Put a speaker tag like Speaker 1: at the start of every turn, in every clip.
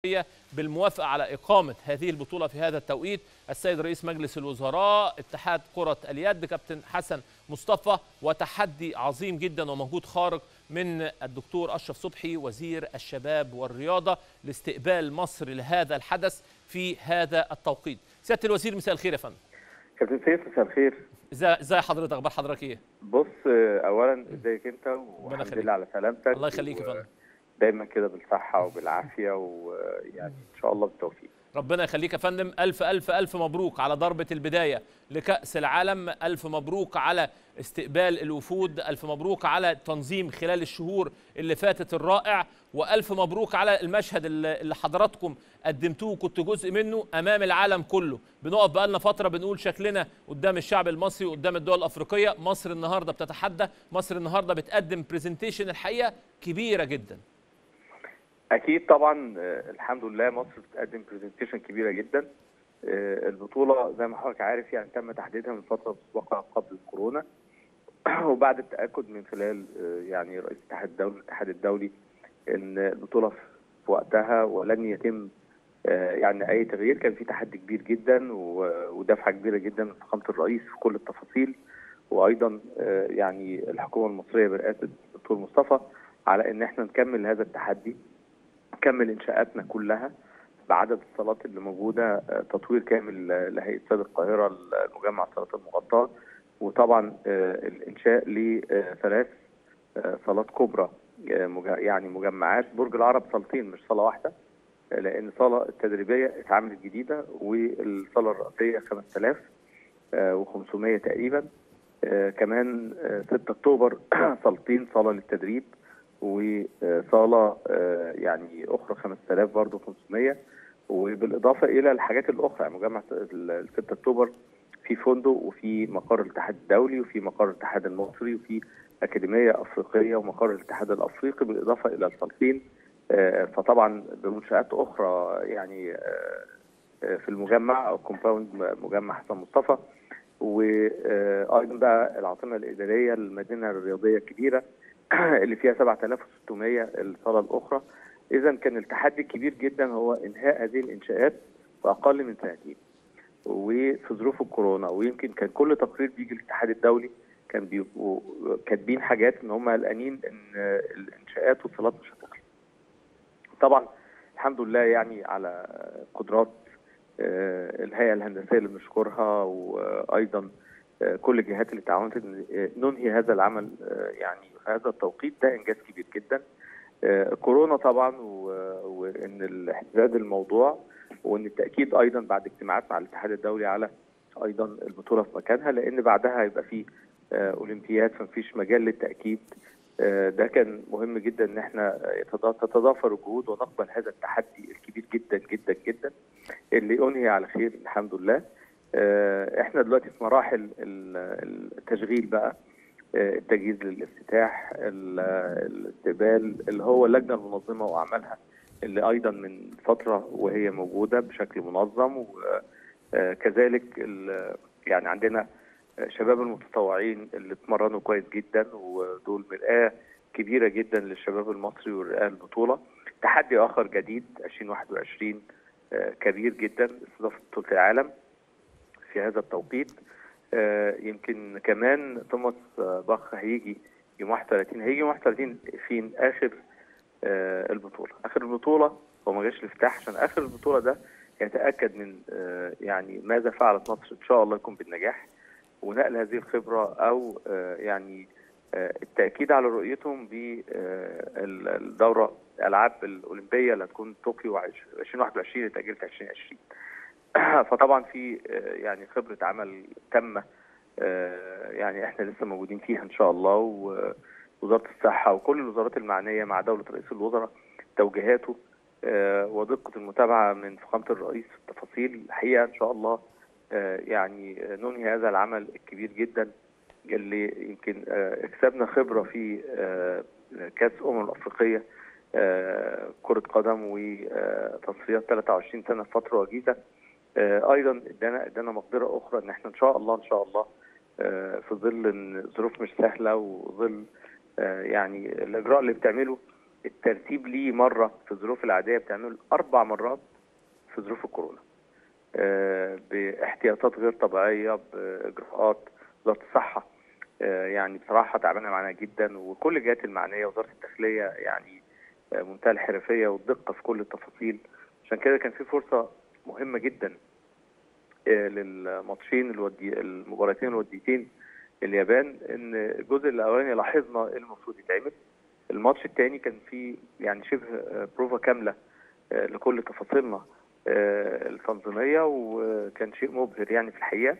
Speaker 1: بالموافقة على إقامة هذه البطولة في هذا التوقيت السيد رئيس مجلس الوزراء اتحاد كرة اليد كابتن حسن مصطفى وتحدي عظيم جدا ومجهود خارق من الدكتور أشرف صبحي وزير الشباب والرياضة لاستقبال مصر لهذا الحدث في هذا التوقيت سيادة الوزير مساء الخير يا فندم
Speaker 2: كابتن سيف مساء الخير
Speaker 1: ازاي ازاي حضرتك اخبار حضرتك ايه
Speaker 2: بص اولا ازيك انت والحمد
Speaker 1: يخليك.
Speaker 2: لله على سلامتك
Speaker 1: الله يخليك يا
Speaker 2: و-
Speaker 1: فندم
Speaker 2: دايما كده بالصحه وبالعافيه ويعني ان شاء الله بالتوفيق
Speaker 1: ربنا يخليك يا فندم ألف ألف ألف مبروك على ضربة البداية لكأس العالم ألف مبروك على استقبال الوفود ألف مبروك على تنظيم خلال الشهور اللي فاتت الرائع وألف مبروك على المشهد اللي اللي حضراتكم قدمتوه كنت جزء منه أمام العالم كله بنقف بقالنا فترة بنقول شكلنا قدام الشعب المصري وقدام الدول الأفريقية مصر النهاردة بتتحدى مصر النهاردة بتقدم برزنتيشن الحقيقة كبيرة جدا
Speaker 2: اكيد طبعا آه، الحمد لله مصر بتقدم برزنتيشن كبيره جدا آه، البطوله زي ما حضرتك عارف يعني تم تحديدها من فتره مسبقه قبل الكورونا وبعد التاكد من خلال آه، يعني رئيس الاتحاد الدولي الاتحاد الدولي ان البطوله في وقتها ولن يتم آه، يعني اي تغيير كان في تحدي كبير جدا و- ودفعه كبيره جدا من فخامه الرئيس في كل التفاصيل وايضا آه، يعني الحكومه المصريه برئاسه الدكتور مصطفى على ان احنا نكمل هذا التحدي نكمل انشاءاتنا كلها بعدد الصالات اللي موجوده آه، تطوير كامل آه، لهيئه استاد القاهره المجمع الصالات المغطاه وطبعا آه، الانشاء لثلاث آه، صالات كبرى آه، مج- يعني مجمعات برج العرب صالتين مش صاله واحده آه، لان الصاله التدريبيه اتعملت جديده والصاله الرئيسيه 5500 تقريبا آه، كمان آه، 6 اكتوبر صالتين صاله للتدريب وصاله آه، يعني اخرى 5000 برضه 500 وبالاضافه الى الحاجات الاخرى يعني مجمع ال 6 اكتوبر في فندق وفي مقر الاتحاد الدولي وفي مقر الاتحاد المصري وفي اكاديميه افريقيه ومقر الاتحاد الافريقي بالاضافه الى الصالتين آه، فطبعا بمنشات اخرى يعني آه، آه، في المجمع او كومباوند مجمع حسن مصطفى وايضا بقى العاصمه الاداريه المدينه الرياضيه الكبيره اللي فيها 7600 الصاله الاخرى اذا كان التحدي الكبير جدا هو انهاء هذه الانشاءات في اقل من سنتين وفي ظروف الكورونا ويمكن كان كل تقرير بيجي للاتحاد الدولي كان بيبقوا كاتبين حاجات ان هم قلقانين ان الانشاءات والصالات مش هتخلص طبعا الحمد لله يعني على قدرات آه، الهيئه الهندسيه اللي بنشكرها وايضا آه، كل الجهات اللي تعاونت إن، آه، ننهي هذا العمل آه، يعني في هذا التوقيت ده انجاز كبير جدا آه، كورونا طبعا و- وان الاحتداد الموضوع وان التاكيد ايضا بعد اجتماعات مع الاتحاد الدولي على ايضا البطوله في مكانها لان بعدها هيبقى في آه، اولمبياد فمفيش مجال للتاكيد آه، ده كان مهم جدا ان احنا يتضا- تتضافر الجهود ونقبل هذا التحدي الكبير جدا جدا جدا اللي انهي على خير الحمد لله آه، احنا دلوقتي في مراحل ال- التشغيل بقى آه، التجهيز للافتتاح ال- الاستقبال اللي هو اللجنه المنظمه واعمالها اللي ايضا من فتره وهي موجوده بشكل منظم وكذلك يعني عندنا شباب المتطوعين اللي اتمرنوا كويس جدا ودول مرآة كبيرة جدا للشباب المصري ورئاء البطولة تحدي آخر جديد 2021 آه، كبير جدا استضافة بطولة العالم في هذا التوقيت آه، يمكن كمان توماس آه، باخ هيجي يوم 31 هيجي يوم 31 فين آخر آه، البطولة آخر البطولة هو ما جاش الافتتاح عشان آخر البطولة ده يتأكد من آه، يعني ماذا فعلت مصر إن شاء الله يكون بالنجاح ونقل هذه الخبرة أو آه، يعني آه، التأكيد على رؤيتهم بالدورة الألعاب الأولمبية اللي هتكون طوكيو 2021 اللي اتأجلت 2020 فطبعا في آه، يعني خبرة عمل تامة آه، يعني احنا لسه موجودين فيها ان شاء الله ووزارة الصحة وكل الوزارات المعنية مع دولة رئيس الوزراء توجيهاته آه، ودقة المتابعة من فخامة الرئيس في التفاصيل الحقيقة ان شاء الله آه، يعني ننهي هذا العمل الكبير جدا اللي يمكن آه، اكسبنا خبرة في آه، كأس أمم الأفريقية آه، كرة قدم وتصفيات 23 سنة في فترة وجيزة آه، ايضا ادانا ادانا مقدره اخرى ان احنا ان شاء الله ان شاء الله آه، في ظل ان الظروف مش سهله وظل آه، يعني الاجراء اللي بتعمله الترتيب ليه مره في الظروف العاديه بتعمل اربع مرات في ظروف الكورونا آه، باحتياطات غير طبيعيه باجراءات وزاره الصحه آه، يعني بصراحه تعبانه معانا جدا وكل الجهات المعنيه وزاره الداخليه يعني آه، منتهى الحرفيه والدقه في كل التفاصيل عشان كده كان في فرصه مهمه جدا آه، للماتشين الودي المباراتين الوديتين اليابان ان الجزء الاولاني لاحظنا ايه المفروض يتعمل الماتش الثاني كان فيه يعني شبه آه، بروفا كامله آه، لكل تفاصيلنا آه، التنظيميه وكان شيء مبهر يعني في الحقيقه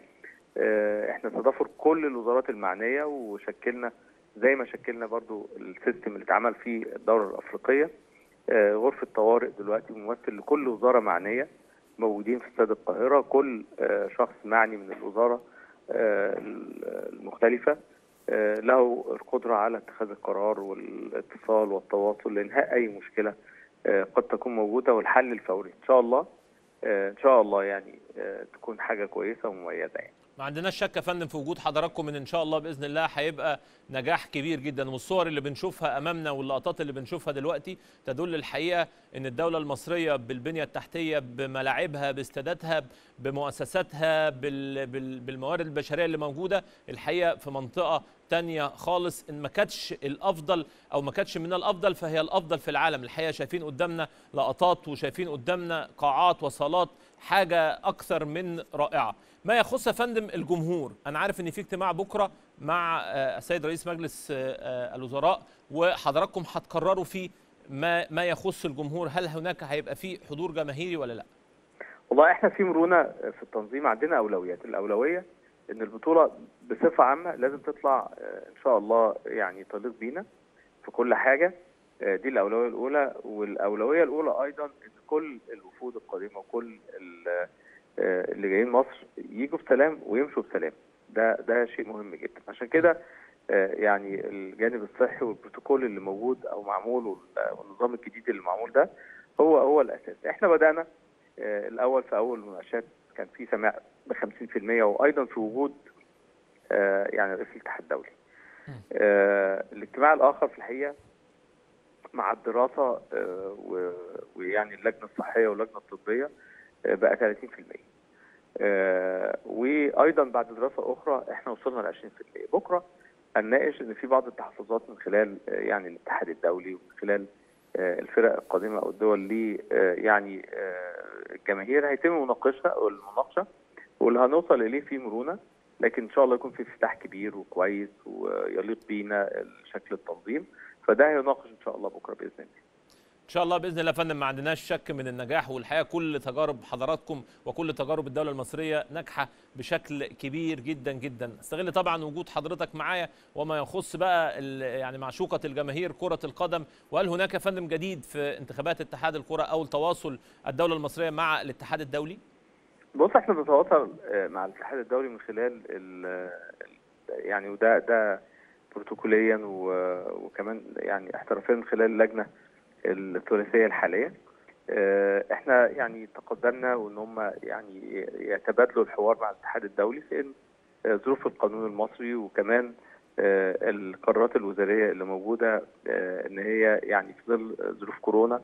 Speaker 2: آه، احنا تضافر كل الوزارات المعنيه وشكلنا زي ما شكلنا برضو السيستم اللي اتعمل فيه الدوره الافريقيه آه، غرفه طوارئ دلوقتي ممثل لكل وزاره معنيه موجودين في استاد القاهره كل آه، شخص معني من الوزاره آه، المختلفه آه، له القدره على اتخاذ القرار والاتصال والتواصل لانهاء اي مشكله آه، قد تكون موجوده والحل الفوري ان شاء الله آه، ان شاء الله يعني آه، تكون حاجه كويسه ومميزه يعني
Speaker 1: ما عندناش شك يا فندم في وجود حضراتكم ان ان شاء الله باذن الله هيبقى نجاح كبير جدا والصور اللي بنشوفها امامنا واللقطات اللي بنشوفها دلوقتي تدل الحقيقه ان الدوله المصريه بالبنيه التحتيه بملاعبها باستاداتها بمؤسساتها بال بال بالموارد البشريه اللي موجوده الحقيقه في منطقه تانية خالص ان ما كانتش الافضل او ما كانتش من الافضل فهي الافضل في العالم الحقيقه شايفين قدامنا لقطات وشايفين قدامنا قاعات وصالات حاجه اكثر من رائعه ما يخص يا فندم الجمهور انا عارف ان في اجتماع بكره مع آه، السيد رئيس مجلس آه، آه، الوزراء وحضراتكم هتقرروا فيه ما ما يخص الجمهور هل هناك هيبقى فيه حضور جماهيري ولا لا
Speaker 2: والله احنا في مرونه في التنظيم عندنا اولويات الاولويه ان البطوله بصفه عامه لازم تطلع آه، ان شاء الله يعني تليق بينا في كل حاجه آه، دي الاولويه الاولى والاولويه الاولى ايضا ان كل الوفود القادمه وكل ال- آه، اللي جايين مصر يجوا بسلام ويمشوا بسلام ده ده شيء مهم جدا عشان كده آه، يعني الجانب الصحي والبروتوكول اللي موجود او معمول وال- والنظام الجديد اللي معمول ده هو هو الاساس احنا بدانا آه، الاول في اول المناقشات كان في سماع ب 50% وايضا في وجود آه، يعني رئيس الاتحاد الدولي. آه، الاجتماع الاخر في الحقيقه مع الدراسه آه، و- ويعني اللجنه الصحيه واللجنه الطبيه آه، بقى 30%. آه، وايضا بعد دراسه اخرى احنا وصلنا ل 20%. بكره هنناقش ان في بعض التحفظات من خلال آه، يعني الاتحاد الدولي ومن خلال آه، الفرق القادمه او الدول اللي آه، يعني آه، الجماهير هيتم مناقشها او المناقشه واللي هنوصل اليه في مرونه لكن ان شاء الله يكون في افتتاح كبير وكويس ويليق بينا شكل التنظيم فده هيناقش ان شاء الله بكره باذن الله
Speaker 1: ان شاء الله باذن الله يا فندم ما عندناش شك من النجاح والحقيقه كل تجارب حضراتكم وكل تجارب الدوله المصريه ناجحه بشكل كبير جدا جدا استغل طبعا وجود حضرتك معايا وما يخص بقى ال- يعني معشوقه الجماهير كره القدم وهل هناك يا فندم جديد في انتخابات اتحاد الكره او التواصل الدوله المصريه مع الاتحاد الدولي
Speaker 2: بص احنا بنتواصل آه، مع الاتحاد الدولي من خلال ال ال- يعني وده ده بروتوكوليا و- وكمان يعني احترافيا من خلال اللجنه الثلاثيه الحاليه آه، احنا يعني تقدمنا وان هم يعني يتبادلوا الحوار مع الاتحاد الدولي في ان آه، ظروف القانون المصري وكمان آه، القرارات الوزاريه اللي موجوده آه، ان هي يعني في ظل ظروف كورونا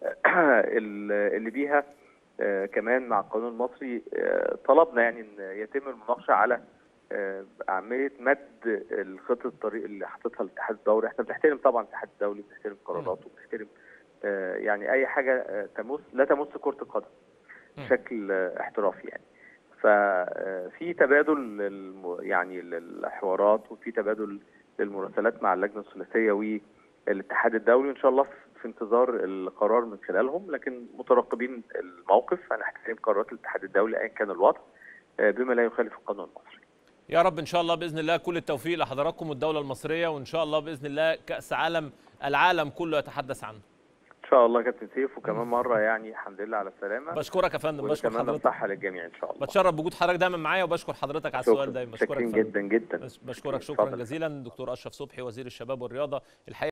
Speaker 2: اللي اللي بيها آه، كمان مع القانون المصري آه، طلبنا يعني ان يتم المناقشه على آه، اهميه مد الخطه الطريق اللي حاططها الاتحاد الدولي احنا بنحترم طبعا الاتحاد الدولي بنحترم قراراته وبنحترم آه، يعني اي حاجه آه، تمس لا تمس كره القدم
Speaker 1: مم.
Speaker 2: بشكل آه، احترافي يعني ففي تبادل للم- يعني للحوارات وفي تبادل للمراسلات مع اللجنه الثلاثيه والاتحاد الدولي ان شاء الله في- في انتظار القرار من خلالهم لكن مترقبين الموقف هنحترم قرارات الاتحاد الدولي ايا كان الوضع آه، بما لا يخالف القانون المصري
Speaker 1: يا رب ان شاء الله باذن الله كل التوفيق لحضراتكم والدوله المصريه وان شاء الله باذن الله كاس عالم العالم كله يتحدث عنه
Speaker 2: ان شاء الله كابتن سيف وكمان مره يعني الحمد لله على السلامه
Speaker 1: بشكرك يا فندم بشكر
Speaker 2: وكمان
Speaker 1: حضرتك
Speaker 2: الصحه للجميع ان شاء الله
Speaker 1: بتشرف بوجود حضرتك دايما معايا وبشكر حضرتك على السؤال
Speaker 2: شكراً.
Speaker 1: دايما بشكرك
Speaker 2: شاكرين
Speaker 1: فندم.
Speaker 2: جدا جدا
Speaker 1: بشكرك شكرا
Speaker 2: اتفضل.
Speaker 1: جزيلا دكتور اشرف صبحي وزير الشباب والرياضه الحقيقه